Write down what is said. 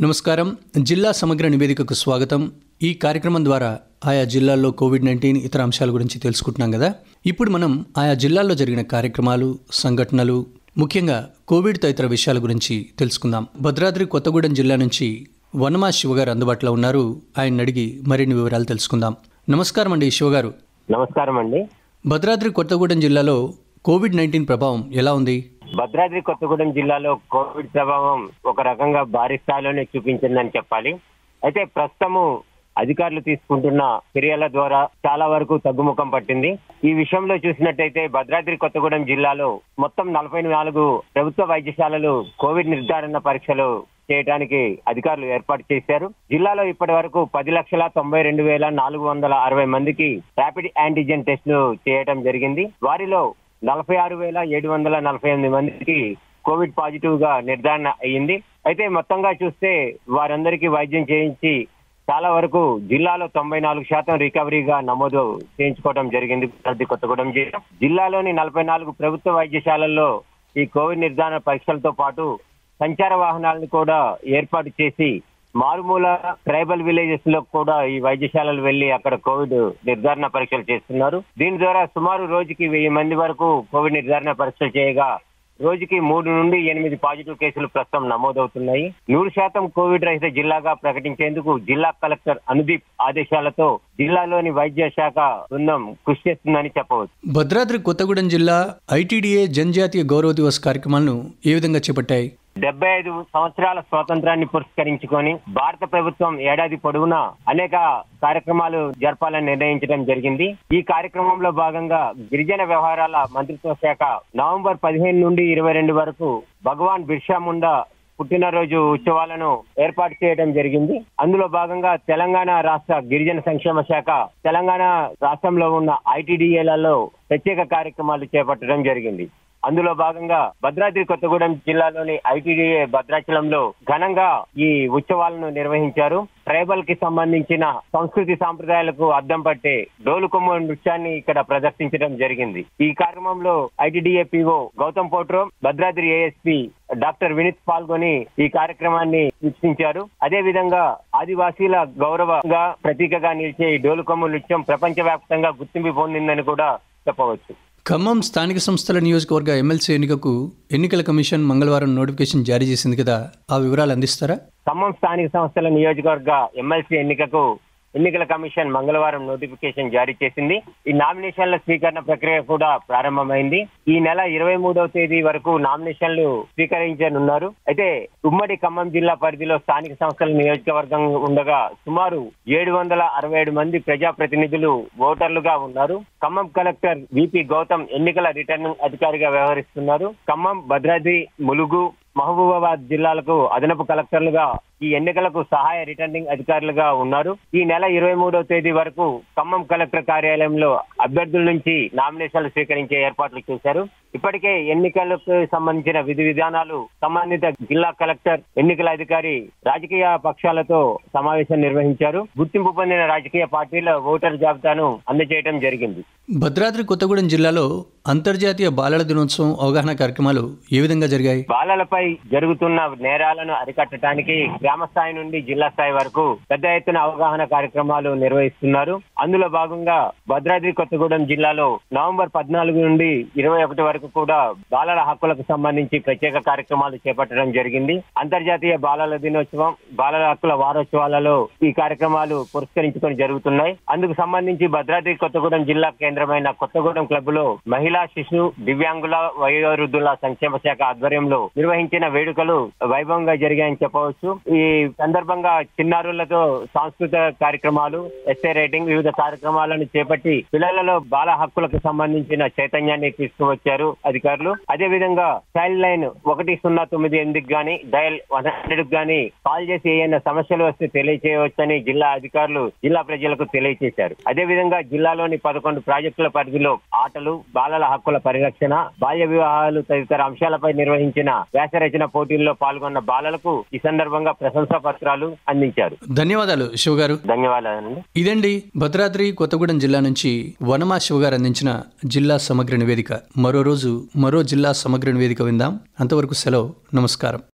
నమస్కారం జిల్లా సమగ్ర నివేదికకు స్వాగతం ఈ కార్యక్రమం ద్వారా ఆయా జిల్లాల్లో కోవిడ్ నైన్టీన్ ఇతర అంశాల గురించి తెలుసుకుంటున్నాం కదా ఇప్పుడు మనం ఆయా జిల్లాల్లో జరిగిన కార్యక్రమాలు సంఘటనలు ముఖ్యంగా కోవిడ్ తదితర విషయాల గురించి తెలుసుకుందాం భద్రాద్రి కొత్తగూడెం జిల్లా నుంచి వనమా శివగారు అందుబాటులో ఉన్నారు ఆయన అడిగి మరిన్ని వివరాలు తెలుసుకుందాం నమస్కారం అండి శివగారు నమస్కారం అండి భద్రాద్రి కొత్తగూడెం జిల్లాలో కోవిడ్ నైన్టీన్ ప్రభావం ఎలా ఉంది భద్రాద్రి కొత్తగూడెం జిల్లాలో కోవిడ్ ప్రభావం ఒక రకంగా భారీ స్థాయిలోనే చూపించిందని చెప్పాలి అయితే ప్రస్తుతము అధికారులు తీసుకుంటున్న చర్యల ద్వారా చాలా వరకు తగ్గుముఖం పట్టింది ఈ విషయంలో చూసినట్టయితే భద్రాద్రి కొత్తగూడెం జిల్లాలో మొత్తం నలభై నాలుగు ప్రభుత్వ వైద్యశాలలు కోవిడ్ నిర్ధారణ పరీక్షలు చేయడానికి అధికారులు ఏర్పాటు చేశారు జిల్లాలో ఇప్పటి వరకు పది లక్షల తొంభై రెండు వేల నాలుగు వందల అరవై మందికి ర్యాపిడ్ యాంటీజెన్ టెస్టులు చేయడం జరిగింది వారిలో నలభై ఆరు వేల ఏడు వందల నలభై ఎనిమిది మందికి కోవిడ్ పాజిటివ్ గా నిర్ధారణ అయ్యింది అయితే మొత్తంగా చూస్తే వారందరికీ వైద్యం చేయించి చాలా వరకు జిల్లాలో తొంభై నాలుగు శాతం రికవరీగా నమోదు చేయించుకోవడం జరిగింది ప్రతి కొత్తగూడెం జిల్లా జిల్లాలోని నలభై నాలుగు ప్రభుత్వ వైద్యశాలల్లో ఈ కోవిడ్ నిర్ధారణ పరీక్షలతో పాటు సంచార వాహనాలను కూడా ఏర్పాటు చేసి మారుమూల ట్రైబల్ విలేజెస్ లో కూడా ఈ వైద్యశాలలు వెళ్లి అక్కడ కోవిడ్ నిర్ధారణ పరీక్షలు చేస్తున్నారు దీని ద్వారా సుమారు రోజుకి వెయ్యి మంది వరకు కోవిడ్ నిర్ధారణ పరీక్షలు చేయగా రోజుకి మూడు నుండి ఎనిమిది పాజిటివ్ కేసులు ప్రస్తుతం నమోదవుతున్నాయి నూరు శాతం కోవిడ్ రహిత జిల్లాగా ప్రకటించేందుకు జిల్లా కలెక్టర్ అనుదీప్ ఆదేశాలతో జిల్లాలోని వైద్య శాఖ బృందం కృషి చేస్తుందని చెప్పవచ్చు భద్రాద్రి కొత్తగూడెం జిల్లా ఐటీడీఏ జనజాతీయ గౌరవ దివస్ కార్యక్రమాలను ఏ విధంగా చేపట్టాయి డెబ్బై ఐదు సంవత్సరాల స్వాతంత్రాన్ని పురస్కరించుకొని భారత ప్రభుత్వం ఏడాది పొడవునా అనేక కార్యక్రమాలు జరపాలని నిర్ణయించడం జరిగింది ఈ కార్యక్రమంలో భాగంగా గిరిజన వ్యవహారాల మంత్రిత్వ శాఖ నవంబర్ పదిహేను నుండి ఇరవై రెండు వరకు భగవాన్ బిర్సా ముండా పుట్టినరోజు ఉత్సవాలను ఏర్పాటు చేయడం జరిగింది అందులో భాగంగా తెలంగాణ రాష్ట్ర గిరిజన సంక్షేమ శాఖ తెలంగాణ రాష్ట్రంలో ఉన్న ఐటీడీఏలలో ప్రత్యేక కార్యక్రమాలు చేపట్టడం జరిగింది అందులో భాగంగా భద్రాద్రి కొత్తగూడెం జిల్లాలోని ఐటీడీఏ భద్రాచలంలో ఘనంగా ఈ ఉత్సవాలను నిర్వహించారు ట్రైబల్ కి సంబంధించిన సంస్కృతి సాంప్రదాయాలకు అద్దం పట్టే డోలుకొమ్మ నృత్యాన్ని ఇక్కడ ప్రదర్శించడం జరిగింది ఈ కార్యక్రమంలో ITDA PO Gautham Potru Bhadradri ASP doctor Vineeth పాల్గొని ఈ కార్యక్రమాన్ని వీక్షించారు అదే విధంగా ఆదివాసీల గౌరవంగా ప్రతీకగా నిలిచే ఈ డోలుకొమ్మ నృత్యం ప్రపంచవ్యాప్తంగా గుర్తింపు పొందిందని కూడా చెప్పవచ్చు ఖమ్మం స్థానిక సంస్థల నియోజకవర్గ ఎమ్మెల్సీ ఎన్నికకు ఎన్నికల కమిషన్ మంగళవారం నోటిఫికేషన్ జారీ చేసింది కదా ఆ వివరాలు అందిస్తారా ఖమ్మం స్థానిక సంస్థల నియోజకవర్గ ఎమ్మెల్సీ ఎన్నికకు ఎన్నికల కమిషన్ మంగళవారం నోటిఫికేషన్ జారీ చేసింది ఈ నామినేషన్ల స్వీకరణ ప్రక్రియ కూడా ప్రారంభమైంది ఈ నెల ఇరవై మూడవ తేదీ వరకు నామినేషన్లు స్వీకరించనున్నారు అయితే ఉమ్మడి ఖమ్మం జిల్లా పరిధిలో స్థానిక సంస్థల నియోజకవర్గం ఉండగా సుమారు ఏడు వందల అరవై ఏడు మంది ప్రజాప్రతినిధులు ఓటర్లుగా ఉన్నారు ఖమ్మం కలెక్టర్ విపి గౌతమ్ ఎన్నికల రిటర్నింగ్ అధికారిగా వ్యవహరిస్తున్నారు ఖమ్మం భద్రాద్రి ములుగు మహబూబాబాద్ జిల్లాలకు అదనపు కలెక్టర్లుగా ఈ ఎన్నికలకు సహాయ రిటర్నింగ్ అధికారులుగా ఉన్నారు ఈ నెల ఇరవై మూడవ తేదీ వరకు ఖమ్మం కలెక్టర్ కార్యాలయంలో అభ్యర్థుల నుంచి నామినేషన్లు స్వీకరించే ఏర్పాట్లు చేశారు ఇప్పటికే ఎన్నికలకు సంబంధించిన విధి విధానాలు సంబంధిత జిల్లా కలెక్టర్ ఎన్నికల అధికారి రాజకీయ పక్షాలతో సమావేశం నిర్వహించారు గుర్తింపు పొందిన రాజకీయ పార్టీల ఓటర్ జాబితాను అందజేయడం జరిగింది భద్రాద్రి కొత్తగూడెం జిల్లాలో అంతర్జాతీయ బాలల దినోత్సవం అవగాహన కార్యక్రమాలు ఏ విధంగా జరిగాయి బాలలపై జరుగుతున్న నేరాలను అరికట్టడానికి గ్రామ స్థాయి నుండి జిల్లా స్థాయి వరకు పెద్ద ఎత్తున అవగాహన కార్యక్రమాలు నిర్వహిస్తున్నారు అందులో భాగంగా భద్రాద్రి కొత్తగూడెం జిల్లాలో నవంబర్ పద్నాలుగు నుండి ఇరవై ఒకటి వరకు కూడా బాలల హక్కులకు సంబంధించి ప్రత్యేక కార్యక్రమాలు చేపట్టడం జరిగింది అంతర్జాతీయ బాలల దినోత్సవం బాలల హక్కుల వారోత్సవాలలో ఈ కార్యక్రమాలు పురస్కరించుకొని జరుగుతున్నాయి అందుకు సంబంధించి భద్రాద్రి కొత్తగూడెం జిల్లా కేంద్రమైన కొత్తగూడెం క్లబ్ లో మహిళా శిశు దివ్యాంగుల వయోవృద్ధుల సంక్షేమ శాఖ ఆధ్వర్యంలో నిర్వహించిన వేడుకలు వైభవంగా జరిగాయని చెప్పవచ్చు ఈ సందర్భంగా చిన్నారులతో సాంస్కృతిక కార్యక్రమాలు ఎస్ఏ రైటింగ్ వివిధ కార్యక్రమాలను చేపట్టి పిల్లలలో బాల హక్కులకు సంబంధించిన చైతన్యాన్ని తీసుకువచ్చారు అధికారులు అదే విధంగా చైల్డ్ లైన్ ఒకటి సున్నా తొమ్మిది ఎనిమిదికి గాని డయల్ వన్ హండ్రెడ్ గాని కాల్ చేసి ఏమైనా సమస్యలు వస్తే తెలియచేయవచ్చని జిల్లా అధికారులు జిల్లా ప్రజలకు తెలియజేశారు అదే విధంగా జిల్లాలోని పదకొండు ప్రాజెక్టుల పరిధిలో ఆటలు బాలల హక్కుల పరిరక్షణ బాల్య వివాహాలు తదితర అంశాలపై నిర్వహించిన వ్యాసరచన పోటీల్లో పాల్గొన్న బాలలకు ఈ సందర్భంగా ప్రశంసా పత్రాలు అందించారు ధన్యవాదాలు శివగారు ధన్యవాదాలండి ఇదండి భద్రాద్రి కొత్తగూడెం జిల్లా నుంచి వనమా శివగారు అందించిన జిల్లా సమగ్ర నివేదిక మరో రోజు మరో జిల్లా సమగ్ర నివేదిక విందాం అంతవరకు సెలవు నమస్కారం